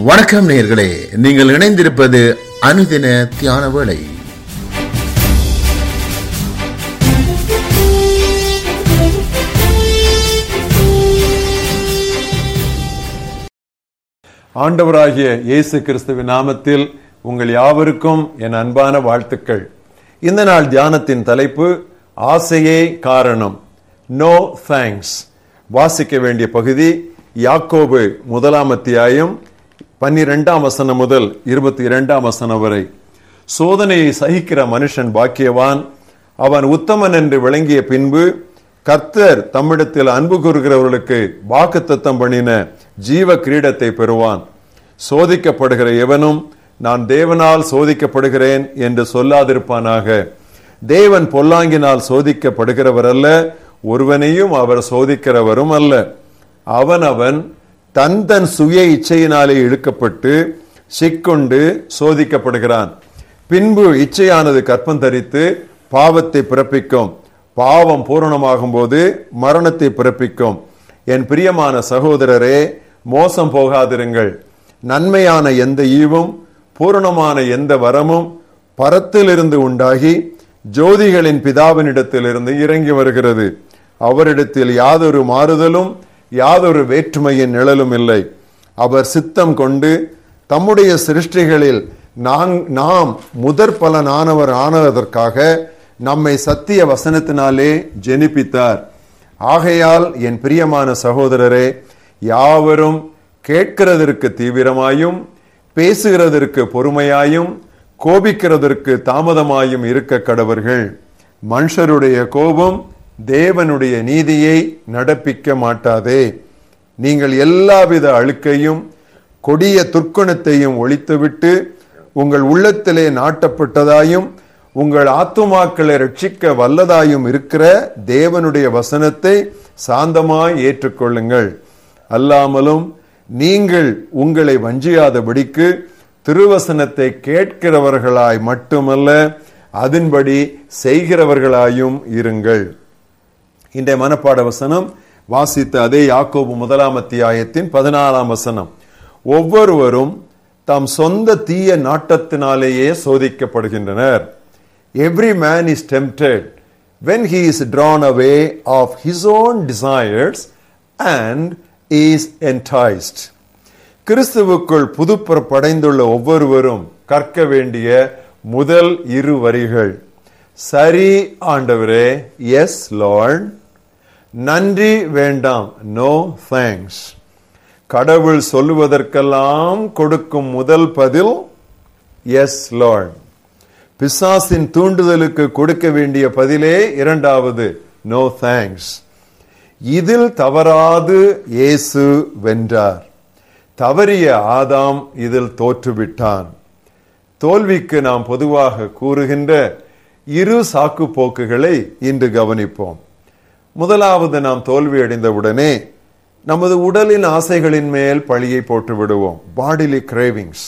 வணக்கம் நேயர்களே நீங்கள் இணைந்திருப்பது அனுதின தியான வேளை ஆண்டவராகிய இயேசு கிறிஸ்துவின் நாமத்தில் உங்கள் யாவருக்கும் என் அன்பான வாழ்த்துக்கள் இந்த நாள் தியானத்தின் தலைப்பு ஆசையே காரணம் நோ தேங்க்ஸ் வாசிக்க வேண்டிய பகுதி யாக்கோபு முதலாம் அத்தியாயம் பன்னிரெண்டாம் வசனம் முதல் இருபத்தி இரண்டாம் வசனம் வரை சோதனையை சகிக்கிற மனுஷன் பாக்கியவான் அவன் உத்தமன் என்று விளங்கிய பின்பு கர்த்தர் தம்மிடத்தில் அன்பு கூறுகிறவர்களுக்கு வாக்குத்தத்தம் பண்ணின ஜீவ கிரீடத்தை பெறுவான் சோதிக்கப்படுகிற எவனும் நான் தேவனால் சோதிக்கப்படுகிறேன் என்று சொல்லாதிருப்பானாக தேவன் பொல்லாங்கினால் சோதிக்கப்படுகிறவர் அல்ல ஒருவனையும் அவர் சோதிக்கிறவரும் அல்ல அவன் அவன் தன் தன் சுய இச்சையினாலே இழுக்கப்பட்டு சிக்கொண்டு சோதிக்கப்படுகிறான் பின்பு இச்சையானது கற்பம் தரித்து பாவத்தை பிறப்பிக்கும் பாவம் பூரணமாகும் போது மரணத்தை பிறப்பிக்கும் என் பிரியமான சகோதரரே மோசம் போகாதிருங்கள் நன்மையான எந்த ஈவும் பூரணமான எந்த வரமும் பரத்திலிருந்து உண்டாகி ஜோதிகளின் பிதாவினிடத்திலிருந்து இறங்கி வருகிறது அவரிடத்தில் யாதொரு மாறுதலும் யாதொரு வேற்றுமையின் நிழலும் இல்லை அவர் சித்தம் கொண்டு தம்முடைய சிருஷ்டிகளில் நாங் நாம் முதற் பலனானவர் ஆனதற்காக நம்மை சத்திய வசனத்தினாலே ஜெனிப்பித்தார் ஆகையால் என் பிரியமான சகோதரரே யாவரும் கேட்கிறதற்கு தீவிரமாயும் பேசுகிறதற்கு பொறுமையாயும் கோபிக்கிறதற்கு தாமதமாயும் இருக்க கடவர்கள் மனுஷருடைய கோபம் தேவனுடைய நீதியை நடப்பிக்க மாட்டாதே நீங்கள் எல்லாவித அழுக்கையும் கொடிய துர்க்குணத்தையும் ஒழித்துவிட்டு உங்கள் உள்ளத்திலே நாட்டப்பட்டதாயும் உங்கள் ஆத்துமாக்களை ரட்சிக்க வல்லதாயும் இருக்கிற தேவனுடைய வசனத்தை சாந்தமாய் ஏற்றுக்கொள்ளுங்கள் அல்லாமலும் நீங்கள் உங்களை வஞ்சியாதபடிக்கு திருவசனத்தை கேட்கிறவர்களாய் மட்டுமல்ல அதன்படி செய்கிறவர்களாயும் இருங்கள் இன்றைய மனப்பாட வசனம் வாசித்த அதே யாக்கோபு முதலாம் அத்தியாயத்தின் பதினாலாம் வசனம் ஒவ்வொருவரும் தாம் சொந்த தீய நாட்டத்தினாலேயே சோதிக்கப்படுகின்றனர் every man is tempted when he is drawn away off his own desires and is enticed கிறிஸ்துவுக்குள் புதுப்படைந்துள்ள ஒவ்வொருவரும் கற்க வேண்டிய முதல் இரு வரிகள் சரி ஆண்டவரே எஸ் லார்ட் நன்றி வேண்டாம் நோ தேங்க்ஸ் கடவுள் சொல்லுவதற்கெல்லாம் கொடுக்கும் முதல் பதில் எஸ் லார்ட் பிசாசின் தூண்டுதலுக்கு கொடுக்க வேண்டிய பதிலே இரண்டாவது நோ தேங்க்ஸ் இதில் தவறாது இயேசு வென்றார் தவறிய ஆதாம் இதில் தோற்றுவிட்டான் தோல்விக்கு நாம் பொதுவாக கூறுகின்ற இரு சாக்கு போக்குகளை இன்று கவனிப்போம் முதலாவது நாம் தோல்வி அடைந்தவுடனே நமது உடலின் ஆசைகளின் மேல் பழியை போட்டு விடுவோம் பாடிலி கிரேவிங்ஸ்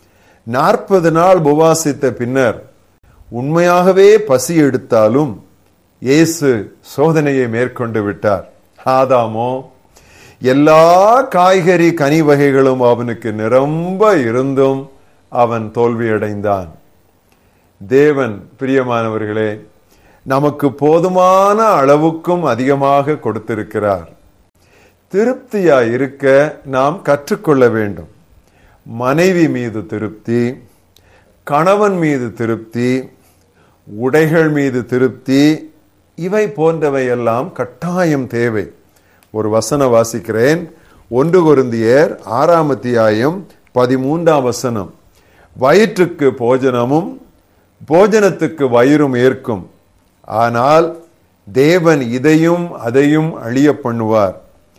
நாற்பது நாள் உபவாசித்த பின்னர் உண்மையாகவே பசி எடுத்தாலும் இயேசு சோதனையை மேற்கொண்டு விட்டார் ஆதாமோ எல்லா காய்கறி கனி வகைகளும் அவனுக்கு நிரம்ப இருந்தும் அவன் தோல்வியடைந்தான் தேவன் பிரியமானவர்களே நமக்கு போதுமான அளவுக்கும் அதிகமாக கொடுத்திருக்கிறார் திருப்தியா இருக்க நாம் கற்றுக்கொள்ள வேண்டும் மனைவி மீது திருப்தி கணவன் மீது திருப்தி உடைகள் மீது திருப்தி இவை போன்றவை எல்லாம் கட்டாயம் தேவை ஒரு வசனம் வாசிக்கிறேன் ஒன்று கொருந்தியர் ஆறாம் அத்தியாயம் பதிமூன்றாம் வசனம் வயிற்றுக்கு போஜனமும் போஜனத்துக்கு வயிறும் ஏற்கும் ஆனால் தேவன் இதையும் அதையும் அழிய பண்ணுவார்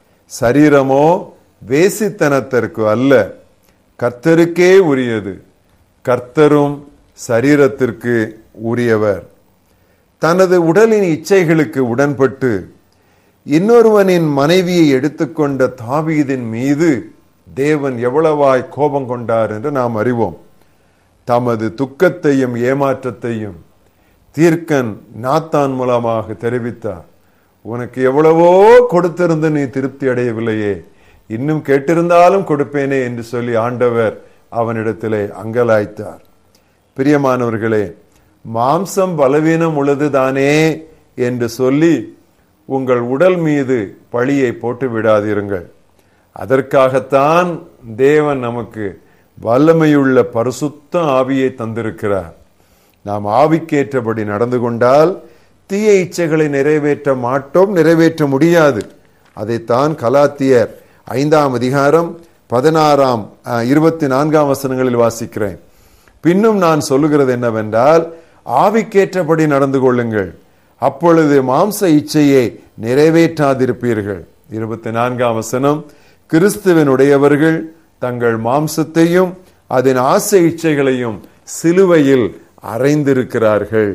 சரீரமோ வேசித்தனத்திற்கு அல்ல கர்த்தருக்கே உரியது கர்த்தரும் சரீரத்திற்கு உரியவர் தனது உடலின் இச்சைகளுக்கு உடன்பட்டு இன்னொருவனின் மனைவியை எடுத்துக்கொண்ட தாவீதின் மீது தேவன் எவ்வளவாய் கோபம் கொண்டார் என்று நாம் அறிவோம் தமது துக்கத்தையும் ஏமாற்றத்தையும் தீர்க்கன் நாத்தான் மூலமாக தெரிவித்தார் உனக்கு எவ்வளவோ கொடுத்திருந்து நீ திருப்தி அடையவில்லையே இன்னும் கேட்டிருந்தாலும் கொடுப்பேனே என்று சொல்லி ஆண்டவர் அவனிடத்திலே அங்கலாய்த்தார் பிரியமானவர்களே மாம்சம் பலவீனம் உள்ளதுதானே என்று சொல்லி உங்கள் உடல் மீது பழியை போட்டு விடாதிருங்கள் அதற்காகத்தான் தேவன் நமக்கு வல்லமையுள்ள பரிசுத்த ஆவியை தந்திருக்கிறார் நாம் ஆவிக்கேற்றபடி நடந்து கொண்டால் தீய இச்சைகளை நிறைவேற்ற மாட்டோம் நிறைவேற்ற முடியாது அதைத்தான் கலாத்தியர் ஐந்தாம் அதிகாரம் பதினாறாம் அஹ், இருபத்தி நான்காம் வசனங்களில் வாசிக்கிறேன் பின்னும் நான் சொல்லுகிறது என்னவென்றால் ஆவிக்கேற்றபடி நடந்து கொள்ளுங்கள் அப்பொழுது மாம்ச இச்சையை நிறைவேற்றாதிருப்பீர்கள் இருபத்தி நான்காம் வசனம் கிறிஸ்துவனுடையவர்கள் தங்கள் மாம்சத்தையும் அதன் ஆசை இச்சைகளையும் சிலுவையில் அறைந்திருக்கிறார்கள்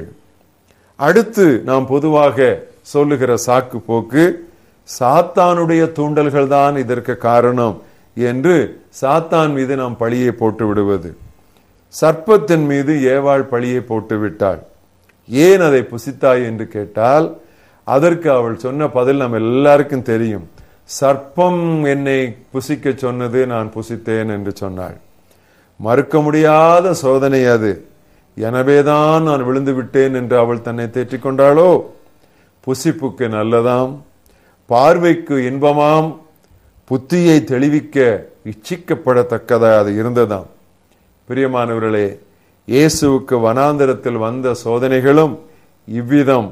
அடுத்து நாம் பொதுவாக சொல்லுகிற சாக்கு போக்கு சாத்தானுடைய தூண்டல்கள் தான் இதற்கு காரணம் என்று சாத்தான் மீது நாம் பழியை போட்டு விடுவது சர்ப்பத்தின் மீது ஏவாள் பழியை போட்டு விட்டாள் ஏன் அதை புசித்தாய் என்று கேட்டால் அதற்கு அவள் சொன்ன பதில் நம்ம எல்லாருக்கும் தெரியும் சர்ப்பம் என்னை புசிக்க சொன்னது நான் புசித்தேன் என்று சொன்னாள் மறுக்க முடியாத சோதனை அது எனவேதான் நான் விழுந்து விட்டேன் என்று அவள் தன்னை தேற்றிக் கொண்டாளோ புசிப்புக்கு நல்லதாம் பார்வைக்கு இன்பமாம் புத்தியை தெளிவிக்க இச்சிக்கப்படத்தக்கதா அது இருந்ததாம் பிரியமானவர்களே இயேசுவுக்கு வனாந்தரத்தில் வந்த சோதனைகளும் இவ்விதம்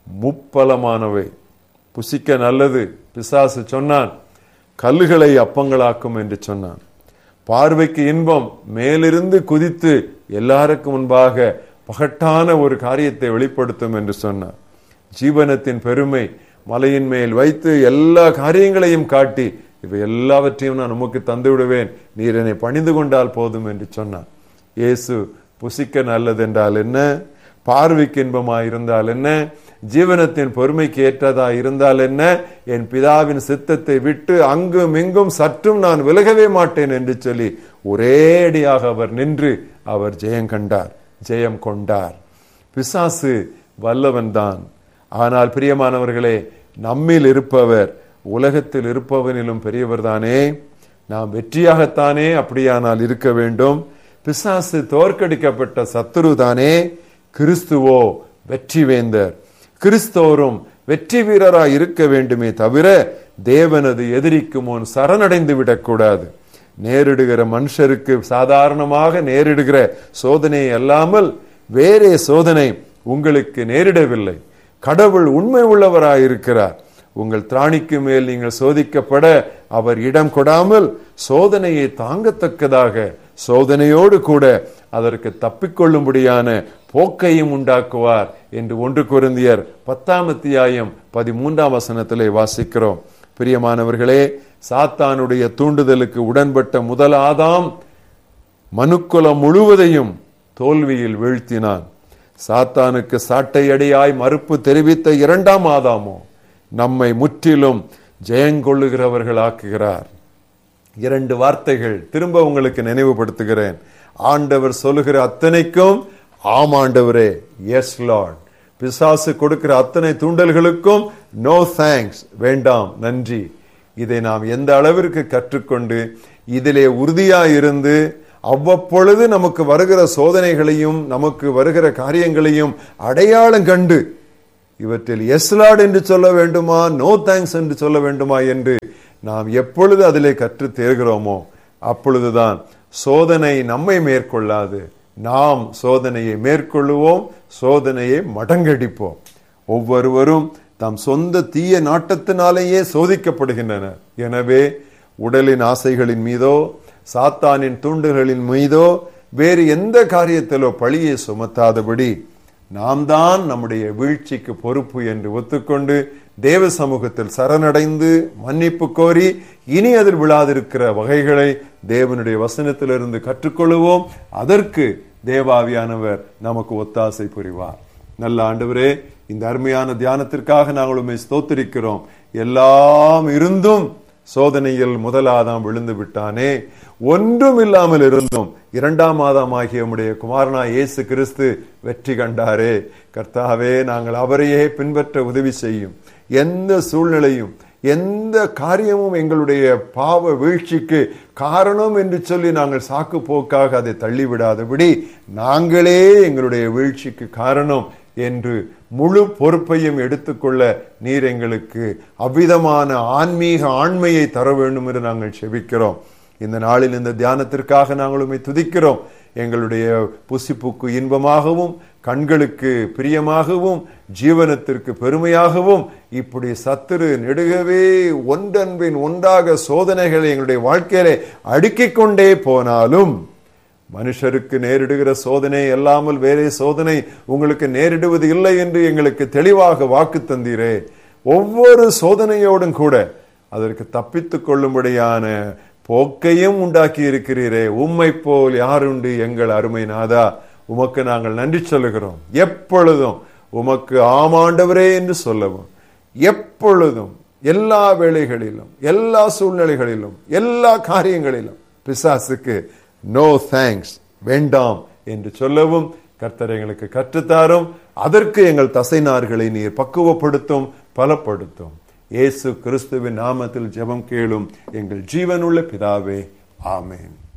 முப்பலமானவை புசிக்க நல்லது பிசாசு சொன்னான் கல்லுகளை அப்பங்களாக்கும் என்று சொன்னான் பார்வைக்கு இன்பம் மேலிருந்து குதித்து எல்லாருக்கும் முன்பாக பகட்டான ஒரு காரியத்தை வெளிப்படுத்தும் என்று சொன்னார் ஜீவனத்தின் பெருமை மலையின் மேல் வைத்து எல்லா காரியங்களையும் காட்டி இவை எல்லாவற்றையும் நான் உமக்கு தந்து விடுவேன் நீர் என்னை பணிந்து கொண்டால் போதும் என்று சொன்னார் இயேசு புசிக்க நல்லது என்றால் என்ன பார்வைக்கு இன்பமாய் இருந்தால் என்ன ஜீவனத்தின் பொறுமைக்கு ஏற்றதா இருந்தால் என்ன என் பிதாவின் சித்தத்தை விட்டு அங்கும் இங்கும் சற்றும் நான் விலகவே மாட்டேன் என்று சொல்லி ஒரேடியாக அவர் நின்று அவர் ஜெயம் கண்டார் ஜெயம் கொண்டார் பிசாசு வல்லவன் தான் ஆனால் பிரியமானவர்களே நம்மில் இருப்பவர் உலகத்தில் இருப்பவனிலும் பெரியவர் தானே நாம் வெற்றியாகத்தானே அப்படியானால் இருக்க வேண்டும் பிசாசு தோற்கடிக்கப்பட்ட சத்துரு தானே கிறிஸ்துவோ வெற்றி வேந்தர் கிறிஸ்தோரும் வெற்றி வீரராய் இருக்க வேண்டுமே தவிர தேவனது எதிரிக்கு முன் சரணடைந்து விடக்கூடாது நேரிடுகிற மனுஷருக்கு சாதாரணமாக நேரிடுகிற சோதனை அல்லாமல் வேறே சோதனை உங்களுக்கு நேரிடவில்லை கடவுள் உண்மை உள்ளவராயிருக்கிறார் உங்கள் திராணிக்கு மேல் நீங்கள் சோதிக்கப்பட அவர் இடம் கொடாமல் சோதனையை தாங்கத்தக்கதாக சோதனையோடு கூட அதற்கு தப்பிக்கொள்ளும்படியான போக்கையும் உண்டாக்குவார் என்று ஒன்று குருந்தியர் பத்தாம் அத்தியாயம் பதிமூன்றாம் வசனத்திலே வாசிக்கிறோம் பிரியமானவர்களே சாத்தானுடைய தூண்டுதலுக்கு உடன்பட்ட முதல் ஆதாம் மனுக்குலம் முழுவதையும் தோல்வியில் வீழ்த்தினான் சாத்தானுக்கு சாட்டையடியாய் மறுப்பு தெரிவித்த இரண்டாம் ஆதாமோ நம்மை முற்றிலும் ஜெயங்கொள்ளுகிறவர்கள் ஆக்குகிறார் இரண்டு வார்த்தைகள் திரும்ப உங்களுக்கு நினைவுபடுத்துகிறேன் ஆண்டவர் சொல்லுகிற அத்தனைக்கும் ஆம் ஆண்டவரே எஸ் லார்ட் பிசாசு கொடுக்கிற அத்தனை தூண்டல்களுக்கும் நோ தேங்க்ஸ் வேண்டாம் நன்றி இதை நாம் எந்த அளவிற்கு கற்றுக்கொண்டு இதிலே உறுதியாயிருந்து அவ்வப்பொழுது நமக்கு வருகிற சோதனைகளையும் நமக்கு வருகிற காரியங்களையும் அடையாளம் கண்டு இவற்றில் எஸ் லார்ட் என்று சொல்ல வேண்டுமா நோ தேங்க்ஸ் என்று சொல்ல வேண்டுமா என்று நாம் எப்பொழுது அதிலே கற்று தேர்கிறோமோ அப்பொழுதுதான் சோதனை நம்மை மேற்கொள்ளாது நாம் சோதனையை மேற்கொள்ளுவோம் சோதனையை மடங்கடிப்போம் ஒவ்வொருவரும் தம் சொந்த தீய நாட்டத்தினாலேயே சோதிக்கப்படுகின்றனர் எனவே உடலின் ஆசைகளின் மீதோ சாத்தானின் தூண்டுகளின் மீதோ வேறு எந்த காரியத்திலோ பழியை சுமத்தாதபடி நாம் தான் நம்முடைய வீழ்ச்சிக்கு பொறுப்பு என்று ஒத்துக்கொண்டு தேவ சமூகத்தில் சரணடைந்து மன்னிப்பு கோரி இனி அதில் விழாதிருக்கிற வகைகளை தேவனுடைய வசனத்திலிருந்து கற்றுக்கொள்வோம் அதற்கு தேவாவியானவர் நமக்கு ஒத்தாசை புரிவார் நல்ல ஆண்டவரே இந்த அருமையான தியானத்திற்காக நாங்கள் உண்மை ஸ்தோத்திரிக்கிறோம் எல்லாம் இருந்தும் சோதனையில் முதலாதாம் விழுந்து விட்டானே ஒன்றும் இல்லாமல் இருந்தும் இரண்டாம் மாதம் ஆகிய உம்முடைய குமாரனா இயேசு கிறிஸ்து வெற்றி கண்டாரே கர்த்தாவே நாங்கள் அவரையே பின்பற்ற உதவி செய்யும் எந்த சூழ்நிலையும் எந்த காரியமும் எங்களுடைய பாவ வீழ்ச்சிக்கு காரணம் என்று சொல்லி நாங்கள் சாக்கு போக்காக அதை தள்ளிவிடாதபடி நாங்களே எங்களுடைய வீழ்ச்சிக்கு காரணம் என்று முழு பொறுப்பையும் எடுத்துக்கொள்ள நீர் எங்களுக்கு அவ்விதமான ஆன்மீக ஆண்மையை தர வேண்டும் என்று நாங்கள் செபிக்கிறோம் இந்த நாளில் இந்த தியானத்திற்காக நாங்கள் உம்மை துதிக்கிறோம் எங்களுடைய புசிப்புக்கு இன்பமாகவும் கண்களுக்கு பிரியமாகவும் ஜீவனத்திற்கு பெருமையாகவும் இப்படி சத்துரு நெடுகவே ஒன்றன்பின் ஒன்றாக சோதனைகளை எங்களுடைய வாழ்க்கையிலே அடுக்கிக் கொண்டே போனாலும் மனுஷருக்கு நேரிடுகிற சோதனை அல்லாமல் வேறே சோதனை உங்களுக்கு நேரிடுவது இல்லை என்று எங்களுக்கு தெளிவாக வாக்கு தந்தீரே ஒவ்வொரு சோதனையோடும் கூட அதற்கு தப்பித்துக் கொள்ளும்படியான போக்கையும் உண்டாக்கி இருக்கிறீரே உம்மை போல் யாருண்டு எங்கள் அருமை நாதா உமக்கு நாங்கள் நன்றி சொல்லுகிறோம் எப்பொழுதும் உமக்கு ஆமாண்டவரே என்று சொல்லவும் எப்பொழுதும் எல்லா வேளைகளிலும் எல்லா சூழ்நிலைகளிலும் எல்லா காரியங்களிலும் பிசாசுக்கு நோ தேங்க்ஸ் வேண்டாம் என்று சொல்லவும் கர்த்தர் எங்களுக்கு கற்றுத்தாரும் அதற்கு எங்கள் தசைநார்களை நீர் பக்குவப்படுத்தும் பலப்படுத்தும் இயேசு கிறிஸ்துவின் நாமத்தில் ஜெபம் கேளும் எங்கள் ஜீவனுள்ள பிதாவே ஆமென்